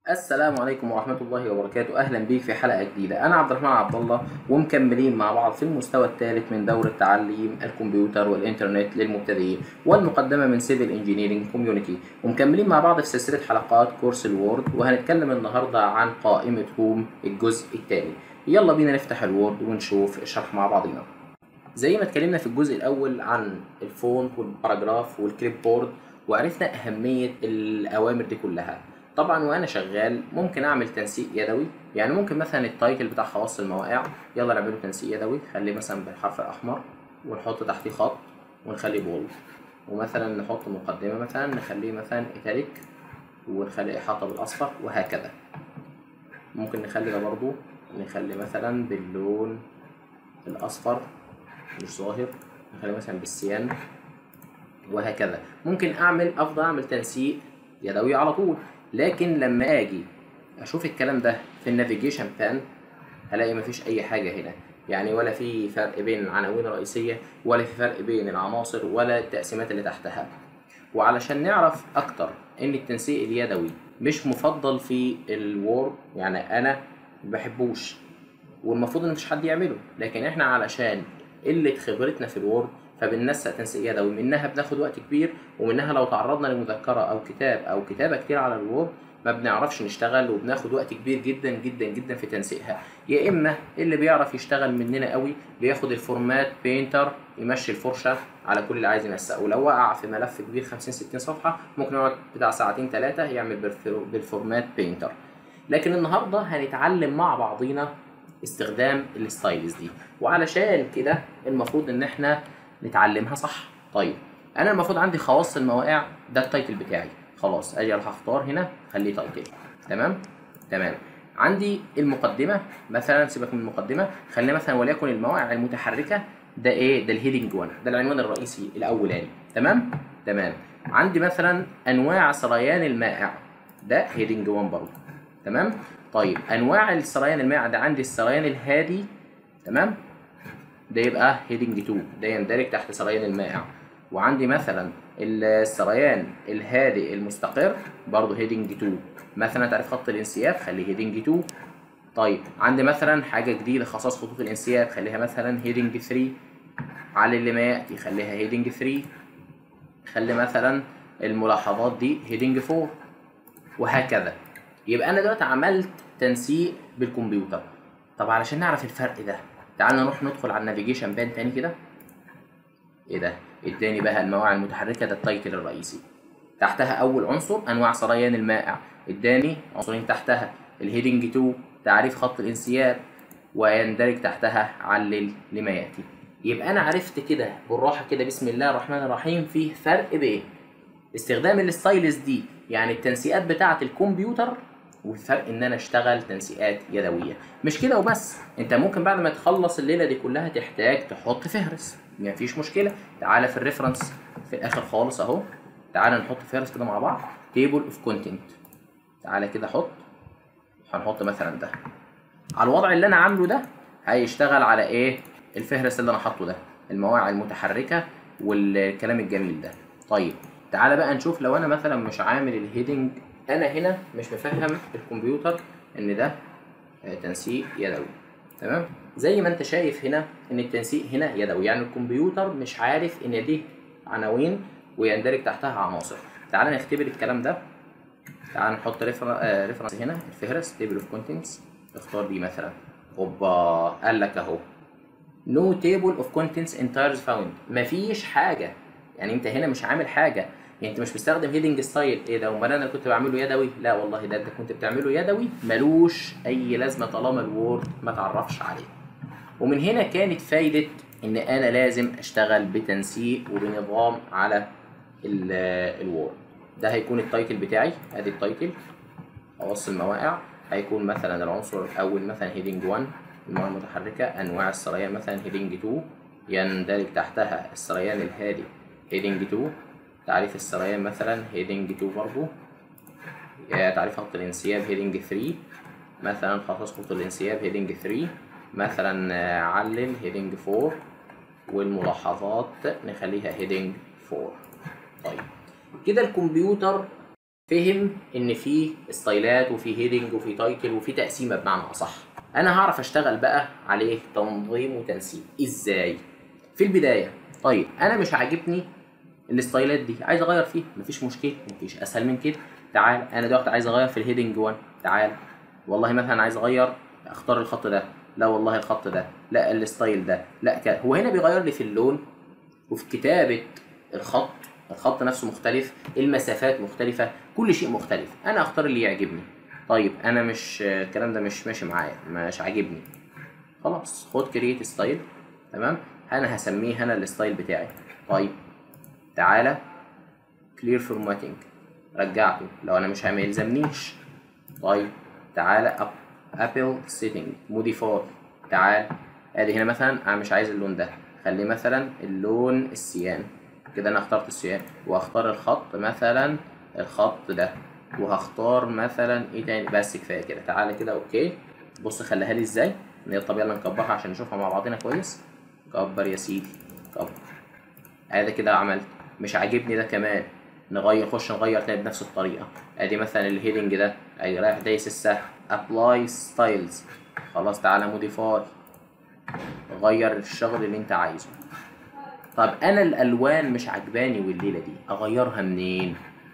السلام عليكم ورحمة الله وبركاته أهلا بيك في حلقة جديدة أنا عبد الرحمن عبد الله ومكملين مع بعض في المستوى الثالث من دورة تعليم الكمبيوتر والإنترنت للمبتدئين والمقدمة من سيفل انجينيرنج كوميونيتي ومكملين مع بعض في سلسلة حلقات كورس الوورد وهنتكلم النهاردة عن قائمة هوم الجزء الثاني يلا بينا نفتح الوورد ونشوف الشرح مع بعضنا زي ما اتكلمنا في الجزء الأول عن الفونت والباراجراف والكليب بورد وعرفنا أهمية الأوامر دي كلها طبعا وانا شغال ممكن اعمل تنسيق يدوي يعني ممكن مثلا التايتل بتاع خواص المواقع يلا نعمله تنسيق يدوي خليه مثلا بالحرف الاحمر ونحط تحتيه خط ونخليه بولد ومثلا نحط مقدمه مثلا نخليه مثلا ايتاليك ونخلي احاطه بالاصفر وهكذا ممكن نخلي ده برضو نخلي مثلا باللون الاصفر مش ظاهر نخليه مثلا بالسيان وهكذا ممكن اعمل افضل اعمل تنسيق يدوي على طول لكن لما اجي اشوف الكلام ده في النافيجيشن بان هلاقي مفيش اي حاجه هنا يعني ولا في فرق بين العناوين الرئيسيه ولا في فرق بين العناصر ولا التقسيمات اللي تحتها وعلشان نعرف اكتر ان التنسيق اليدوي مش مفضل في الوورد يعني انا مبحبوش والمفروض ان مش حد يعمله لكن احنا علشان قله خبرتنا في الوورد فبننسق تنسيق يدوي منها بناخد وقت كبير ومنها لو تعرضنا لمذكره او كتاب او كتابه كتير على الوورد ما بنعرفش نشتغل وبناخد وقت كبير جدا جدا جدا في تنسيقها يا اما اللي بيعرف يشتغل مننا قوي بياخد الفورمات بينتر يمشي الفرشه على كل اللي عايز ينسقه ولو وقع في ملف كبير 50 60 صفحه ممكن يقعد بتاع ساعتين ثلاثه يعمل بالفورمات بينتر لكن النهارده هنتعلم مع بعضينا استخدام الستايلز دي وعلشان كده المفروض ان احنا نتعلمها صح طيب انا المفروض عندي خواص المواقع ده التايتل بتاعي خلاص اجي اروح اختار هنا خليه تايتل تمام تمام عندي المقدمه مثلا سيبك من المقدمه خلينا مثلا وليكن المواقع المتحركه ده ايه ده الهيدنج 1 ده العنوان الرئيسي الاولاني تمام تمام عندي مثلا انواع سريان المائع ده هيدنج 1 برضه تمام طيب انواع السريان المائع ده عندي السريان الهادي تمام ده يبقى هيدنج 2 ده يندرج تحت سريان المائع وعندي مثلا السريان الهادئ المستقر برضه هيدنج 2 مثلا تعريف خط الانسياب خليه هيدنج 2 طيب عندي مثلا حاجه جديده خصائص خطوط الانسياب خليها مثلا هيدنج 3 على اللي ما ياتي خليها هيدنج 3 خلي مثلا الملاحظات دي هيدنج 4 وهكذا يبقى انا دلوقتي عملت تنسيق بالكمبيوتر طب علشان نعرف الفرق ده تعال نروح ندخل على النافيجيشن بان تاني كده ايه ده اداني بقى المواقع المتحركه ده التايتل الرئيسي تحتها اول عنصر انواع سريان المائع اداني عنصرين تحتها الهيدنج 2 تعريف خط الانسياب ويندرج تحتها علل لما ياتي يبقى انا عرفت كده بالراحه كده بسم الله الرحمن الرحيم فيه فرق بين استخدام الستايلز دي يعني التنسيقات بتاعه الكمبيوتر والفرق ان انا اشتغل تنسيقات يدويه مش كده وبس انت ممكن بعد ما تخلص الليله دي كلها تحتاج تحط فهرس مفيش مشكله تعالى في الريفرنس في الاخر خالص اهو تعالى نحط فهرس كده مع بعض تيبل اوف كونتنت تعالى كده حط هنحط مثلا ده على الوضع اللي انا عامله ده هيشتغل على ايه الفهرس اللي انا حاطه ده المواقع المتحركه والكلام الجميل ده طيب تعالى بقى نشوف لو انا مثلا مش عامل الهيدنج انا هنا مش مفهم الكمبيوتر ان ده تنسيق يدوي تمام زي ما انت شايف هنا ان التنسيق هنا يدوي يعني الكمبيوتر مش عارف ان دي عناوين ويندرج تحتها عناصر تعال نختبر الكلام ده تعال نحط ريفرنس هنا الفهرس تيبل اوف كونتنتس اختار دي مثلا اوبا قال لك اهو نو تيبل اوف كونتنتس انتايرز فاوند مفيش حاجه يعني انت هنا مش عامل حاجه يعني انت مش بتستخدم هيدنج ستايل ايه ده امال انا كنت بعمله يدوي لا والله ده انت كنت بتعمله يدوي ملوش اي لازمه طالما الوورد ما تعرفش عليه ومن هنا كانت فايده ان انا لازم اشتغل بتنسيق وبنظام على الوورد ده هيكون التايتل بتاعي ادي التايتل خواص المواقع هيكون مثلا العنصر الاول مثلا هيدنج 1 المواقع المتحركه انواع السريان مثلا هيدنج 2 يندرج تحتها السريان الهادي هيدنج 2 تعريف السريان مثلا هيدنج 2 برضه تعريف خط الانسياب هيدنج 3 مثلا خصائص خط الانسياب هيدنج 3 مثلا علل هيدنج 4 والملاحظات نخليها هيدنج 4 طيب كده الكمبيوتر فهم ان في ستايلات وفي هيدنج وفي تايتل وفي تقسيمه بمعنى اصح انا هعرف اشتغل بقى عليه تنظيم وتنسيق ازاي في البدايه طيب انا مش عاجبني الستايلات دي عايز اغير فيها مفيش مشكله مفيش اسهل من كده تعال انا دلوقتي عايز اغير في الهيدنج 1 تعال والله مثلا عايز اغير اختار الخط ده لا والله الخط ده لا الستايل ده لا كده هو هنا بيغير لي في اللون وفي كتابه الخط الخط نفسه مختلف المسافات مختلفه كل شيء مختلف انا اختار اللي يعجبني طيب انا مش الكلام ده مش ماشي معايا مش عاجبني خلاص خد كرييت ستايل تمام انا هسميه هنا الستايل بتاعي طيب تعالى كلير فورماتنج رجعته لو انا مش ما يلزمنيش طيب تعالى ابل سيتنج موديفاي تعال ادي هنا مثلا انا مش عايز اللون ده خليه مثلا اللون السيان كده انا اخترت السيان واختار الخط مثلا الخط ده وهختار مثلا ايه تاني بس كفايه كده تعالى كده اوكي بص خليها لي ازاي طب يلا نكبرها عشان نشوفها مع بعضنا كويس كبر يا سيدي كبر ادي كده عملت مش عاجبني ده كمان نغير نخش نغير تاني بنفس الطريقه ادي مثلا الهيدنج ده ادي رايح دايس السهم ابلاي ستايلز خلاص تعالى موديفاي غير الشغل اللي انت عايزه طب انا الالوان مش عجباني والليله دي اغيرها منين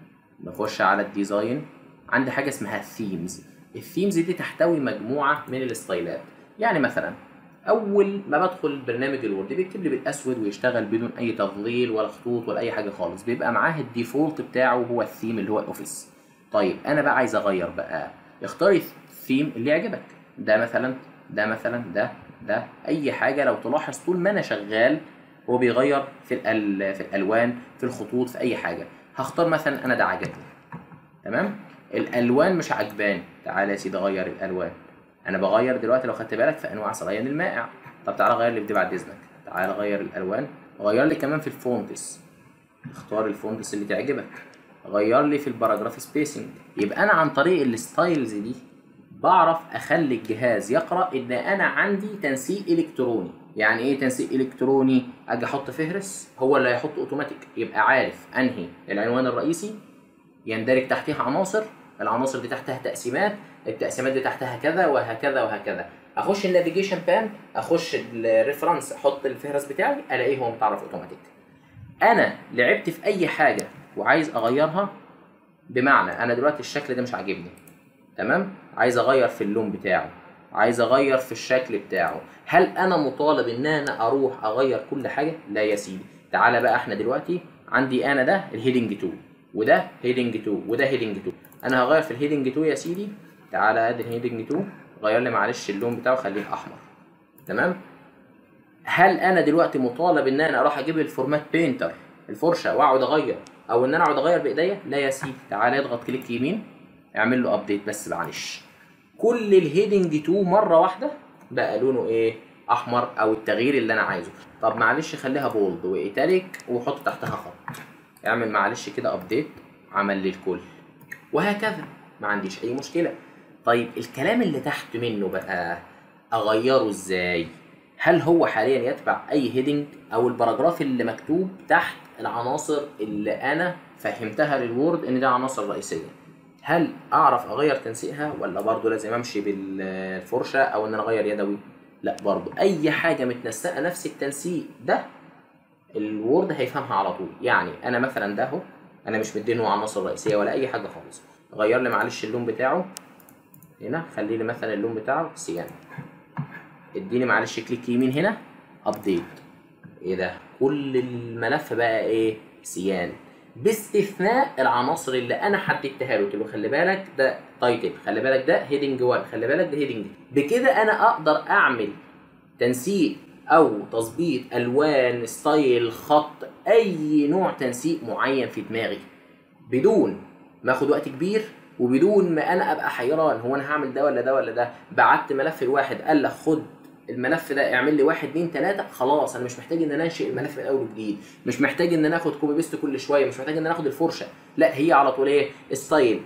نخش على الديزاين عندي حاجه اسمها الثيمز الثيمز دي تحتوي مجموعه من الستايلات يعني مثلا اول ما بدخل برنامج الوورد بيكتب لي بالاسود ويشتغل بدون اي تفضيل ولا خطوط ولا اي حاجه خالص بيبقى معاه الديفولت بتاعه هو الثيم اللي هو الاوفيس طيب انا بقى عايز اغير بقى اختاري الثيم اللي يعجبك ده مثلا ده مثلا ده ده اي حاجه لو تلاحظ طول ما انا شغال هو بيغير في الأل... في الالوان في الخطوط في اي حاجه هختار مثلا انا ده عجبني تمام الالوان مش عجباني تعالى يا سيدي غير الالوان انا بغير دلوقتي لو خدت بالك في انواع صلايان المائع طب تعالى غير لي في دي بعد اذنك تعالى غير الالوان غير لي كمان في الفونتس اختار الفونتس اللي تعجبك غير لي في الباراجراف سبيسنج يبقى انا عن طريق الستايلز دي بعرف اخلي الجهاز يقرا ان انا عندي تنسيق الكتروني يعني ايه تنسيق الكتروني اجي احط فهرس هو اللي هيحط اوتوماتيك يبقى عارف انهي العنوان الرئيسي يندرج تحتها عناصر العناصر دي تحتها تقسيمات التقسيمات دي تحتها كذا وهكذا وهكذا اخش النافيجيشن بان اخش الريفرنس احط الفهرس بتاعي الاقيه هو متعرف اوتوماتيك انا لعبت في اي حاجه وعايز اغيرها بمعنى انا دلوقتي الشكل ده مش عاجبني تمام عايز اغير في اللون بتاعه عايز اغير في الشكل بتاعه هل انا مطالب ان انا اروح اغير كل حاجه لا يا سيدي تعالى بقى احنا دلوقتي عندي انا ده الهيدنج 2 وده هيدنج 2 وده هيدنج 2 انا هغير في الهيدنج 2 يا سيدي تعالى ادي الهيدنج 2 غير لي معلش اللون بتاعه خليه احمر تمام هل انا دلوقتي مطالب ان انا اروح اجيب الفورمات بينتر الفرشه واقعد اغير او ان انا اقعد اغير بايديا لا يا سيدي تعالى اضغط كليك يمين اعمل له ابديت بس معلش كل الهيدنج 2 مره واحده بقى لونه ايه احمر او التغيير اللي انا عايزه طب معلش خليها بولد وايتاليك وحط تحتها خط اعمل معلش كده ابديت عمل لي الكل وهكذا ما عنديش اي مشكله طيب الكلام اللي تحت منه بقى اغيره ازاي هل هو حاليا يتبع اي هيدنج او الباراجراف اللي مكتوب تحت العناصر اللي انا فهمتها للوورد ان ده عناصر رئيسيه هل اعرف اغير تنسيقها ولا برضو لازم امشي بالفرشه او ان انا اغير يدوي لا برضو اي حاجه متنسقه نفس التنسيق ده الوورد هيفهمها على طول يعني انا مثلا ده اهو انا مش مدينه عناصر رئيسيه ولا اي حاجه خالص غير لي معلش اللون بتاعه هنا خلي لي مثلا اللون بتاعه سيان اديني معلش كليك يمين هنا ابديت ايه ده كل الملف بقى ايه سيان باستثناء العناصر اللي انا حددتها له قلت له خلي بالك ده تايتل خلي بالك ده هيدنج 1 خلي بالك ده هيدنج بكده انا اقدر اعمل تنسيق او تظبيط الوان ستايل خط اي نوع تنسيق معين في دماغي بدون ما اخد وقت كبير وبدون ما انا ابقى حيران هو انا هعمل ده ولا ده ولا ده بعت ملف الواحد قال لك خد الملف ده اعمل لي واحد اتنين تلاته خلاص انا مش محتاج ان انا انشئ الملف من اول وجديد مش محتاج ان انا اخد كوبي بيست كل شويه مش محتاج ان انا اخد الفرشه لا هي على طول ايه ستايل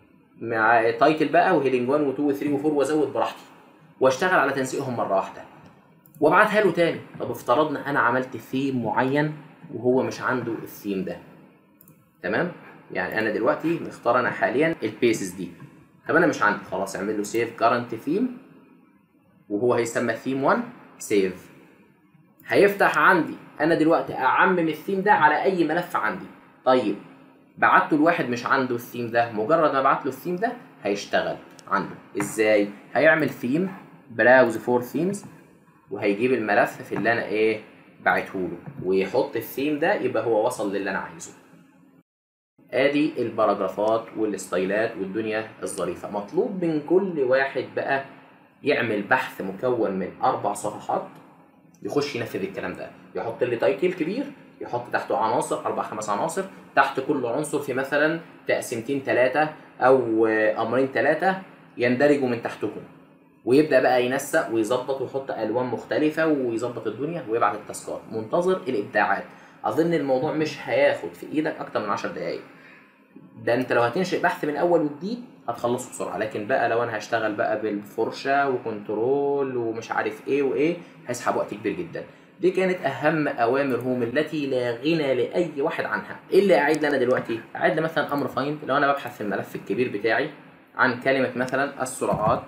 مع تايتل بقى وهيدنج 1 و2 و3 و4 وازود براحتي واشتغل على تنسيقهم مره واحده وابعتها له تاني طب افترضنا انا عملت ثيم معين وهو مش عنده الثيم ده تمام يعني انا دلوقتي مختار انا حاليا البيسز دي طب انا مش عندي خلاص اعمل له سيف كارنت ثيم وهو هيسمى ثيم 1 سيف هيفتح عندي انا دلوقتي اعمم الثيم ده على اي ملف عندي طيب بعته لواحد مش عنده الثيم ده مجرد ما بعت له الثيم ده هيشتغل عنده ازاي هيعمل ثيم براوز فور ثيمز وهيجيب الملف في اللي انا ايه بعته له ويحط الثيم ده يبقى هو وصل للي انا عايزه ادي الباراجرافات والستايلات والدنيا الظريفه مطلوب من كل واحد بقى يعمل بحث مكون من اربع صفحات يخش ينفذ الكلام ده يحط لي تايتل كبير يحط تحته عناصر اربع خمس عناصر تحت كل عنصر في مثلا تقسيمتين ثلاثه او امرين ثلاثه يندرجوا من تحتهم ويبدا بقى ينسق ويظبط ويحط الوان مختلفه ويظبط الدنيا ويبعت التاسكات منتظر الابداعات اظن الموضوع مش هياخد في ايدك اكتر من 10 دقائق ده انت لو هتنشئ بحث من اول وجديد هتخلصه بسرعه لكن بقى لو انا هشتغل بقى بالفرشه وكنترول ومش عارف ايه وايه هيسحب وقت كبير جدا دي كانت اهم اوامر هوم التي لا غنى لاي واحد عنها ايه اللي قاعد لنا دلوقتي قاعد لي مثلا امر فايند لو انا ببحث في الملف الكبير بتاعي عن كلمه مثلا السرعات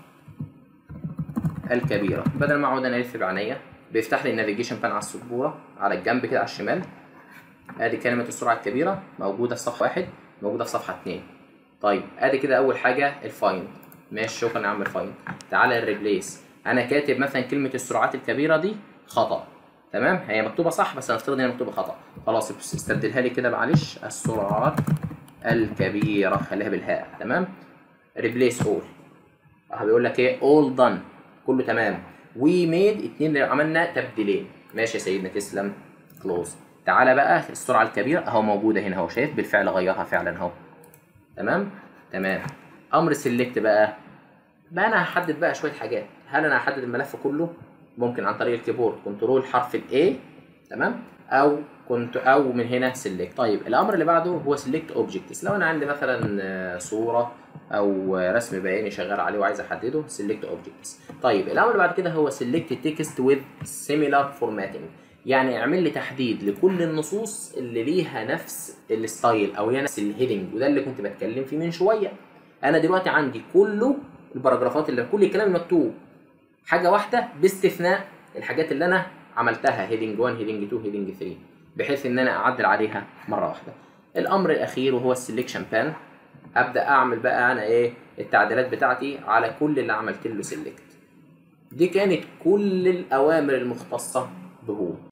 الكبيره بدل ما اقعد انا الف بعينيا بيفتح لي النافيجيشن بان على السبوره على الجنب كده على الشمال ادي كلمه السرعه الكبيره موجوده في صفحه واحد موجوده في صفحه اتنين طيب ادي كده اول حاجه الفايند ماشي شكرا يا عم الفايند تعالى الريبليس انا كاتب مثلا كلمه السرعات الكبيره دي خطا تمام هي مكتوبه صح بس هنفترض ان هي مكتوبه خطا خلاص استبدلها لي كده معلش السرعات الكبيره خليها بالهاء تمام ريبليس اول بيقول لك ايه اول دان كله تمام وي ميد اتنين عملنا تبديلين ماشي يا سيدنا تسلم كلوز تعالى بقى السرعه الكبيره اهو موجوده هنا اهو شايف بالفعل غيرها فعلا اهو تمام تمام امر سيلكت بقى بقى انا هحدد بقى شويه حاجات هل انا هحدد الملف كله ممكن عن طريق الكيبورد كنترول حرف الاي تمام او كنت او من هنا سيلكت طيب الامر اللي بعده هو سيلكت اوبجكتس لو انا عندي مثلا صوره او رسم بياني شغال عليه وعايز احدده سيلكت اوبجكتس طيب الامر اللي بعد كده هو سيلكت تكست وذ سيميلار فورماتنج يعني اعمل لي تحديد لكل النصوص اللي ليها نفس الستايل او ليها نفس الهيدنج وده اللي كنت بتكلم فيه من شويه انا دلوقتي عندي كله الباراجرافات اللي كل الكلام المكتوب حاجه واحده باستثناء الحاجات اللي انا عملتها هيدنج 1 هيدنج 2 هيدنج 3 بحيث ان انا اعدل عليها مره واحده الامر الاخير وهو السلكشن بان ابدا اعمل بقى انا ايه التعديلات بتاعتي على كل اللي عملت له سيلكت دي كانت كل الاوامر المختصه بهو